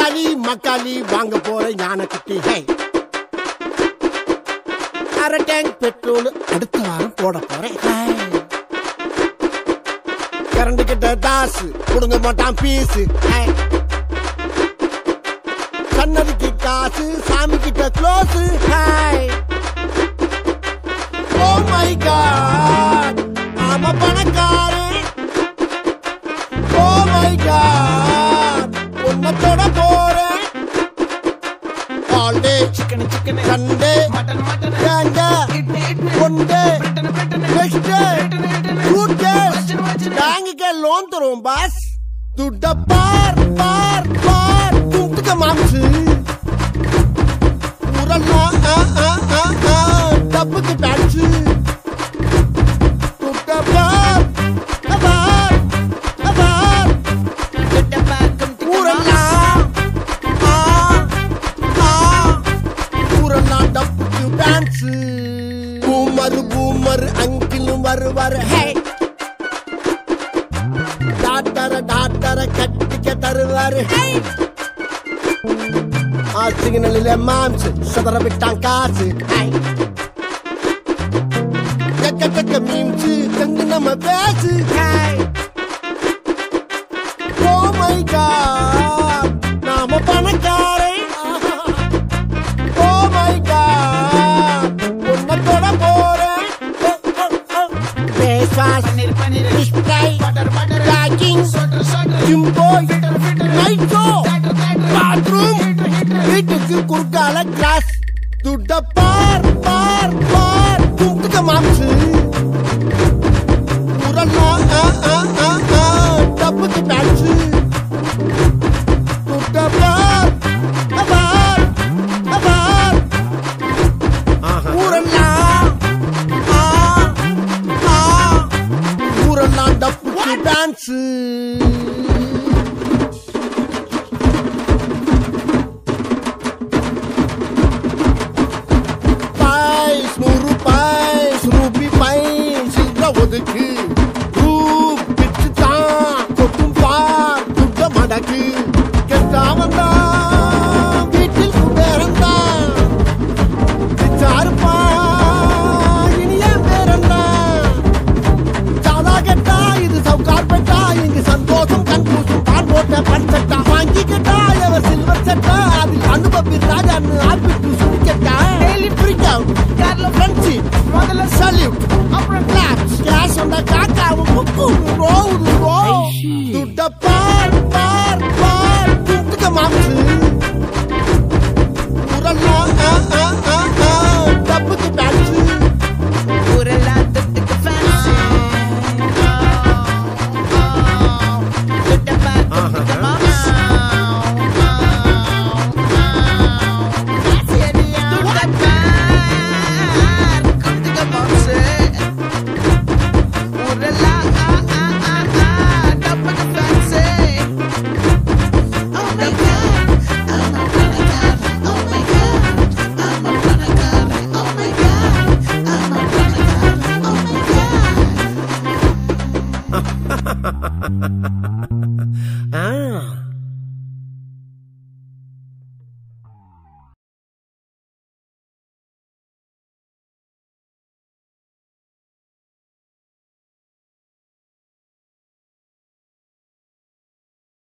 தக்காளி மக்காளி வாங்க போற ஞான குட்டி ஹே அரை டேங்க் பெட்ரோல் அடுத்த வாரம் போட போறேன் கரண்ட் கிட்ட தாசு கொடுங்க மாட்டான் பீஸு கண்ணதுக்கு காசு சாமி கிட்ட close hi oh my god ஆமா பணக்காரன் ஓ மை காட் உன்னை தொட போறேன் all day chicken chicken Sunday mutton mutton காஞ்சா idli idli one day Britain Britain next day good day வச்சிரு, வச்சிரு. பேங்குக்கு லோன் தருவோம் பாஸ் துட்ட பார் பார் பார் துட்டுக்க மாம்சு உரல்லாம் ஆ ஆ ஆ ஆ டப்புக்கு டான்ஸு துட்ட பார் பார் பார் கிட்ட பாக்கம் ஊரெல்லாம் ஆ ஆ ஊரெல்லாம் டப்புக்கு டான்ஸ் பூமர் பூமர் அங்கிலும் வருவார் ஹே டாக்டர டாக்டர கட்டிக்க தருவாரு ஹே ஆ சிக்னலில் மாம்ஸ் சதற விட்டான் காசு ஹே கக்க கக்க மீம்ஸ் கங்கு நம்ம பேசு ஹே ஓ மை காட் நாம பணக்காரன் ஓ மை காட் உன்னை தொட போறேன் face wash paneer paneer fish fry butter butter baking சோட்டர் சோட்டர் gym boy fitter fitter night show theatre theatre bathroom வீட்டுக்கு குறுக்கால கிளாஸ் துட்ட பார் பார் பார் துட்டுக்க மாம்சு உரல்லாம் ஆ ஆ ஆ ஆ டப்புக்கு டான்ஸு துட்ட பார் பார் பார் ஊரெல்லாம் ஆ ஆ ஊரெல்லாம் டப்புக்கு டான்ஸு பாய்ஸ் நூறு பாய்ஸ் ரூபி பாய்ஸ் இந்த ஒதுக்கு ரூப் பிச்சு தான் கொட்டும் பார் துட்ட மடக்கு கெட்டாமன் தான் வீட்டில் குபேரந்தான் பிச்சாருப்பா இனிய பேரந்தான் சாதா கெட்டா இது சவுக்கார் பெட்டா இங்கு சந்தோஷம் கண்கூசும் தான் போட்ட பட்சட்டா வாங்கிக்கிட்டா எவர் சில்வர் செட்டா அதில் அனுபவி ராஜான்னு ஆப்பிட்டு சுடிக்கட்டா டெய்லி ஃப்ரீக் அவுட் கார்ல ஃப்ரெண்ட்ஷிப் முதல்ல சல்யூட் அப்புறம் கிளாப்ஸ் கேஷ் வந்தா காக்காவும் முக்கும் ரோவுது ரோ துட்ட பார் பார் பார் துட்டுக்க மாம்சு உரல்லாம் ஆ ஆ ஆ ஆ டப்புக்கு டான்ஸு ஊரெல்லாம் தொட்டுக்கு fancy. கிட்ட பாக்கம் கிட்ட மாமா. துட்ட பார் குண்டுக்க மாம்சு. ஊரெல்லாம் ஆ ஆ ஆ ஆ டப்புக்கு fancy. Oh my God, I'm a panacar. Oh my God, I'm a panacar. Oh my God, I'm a panacar. Oh my God. Ah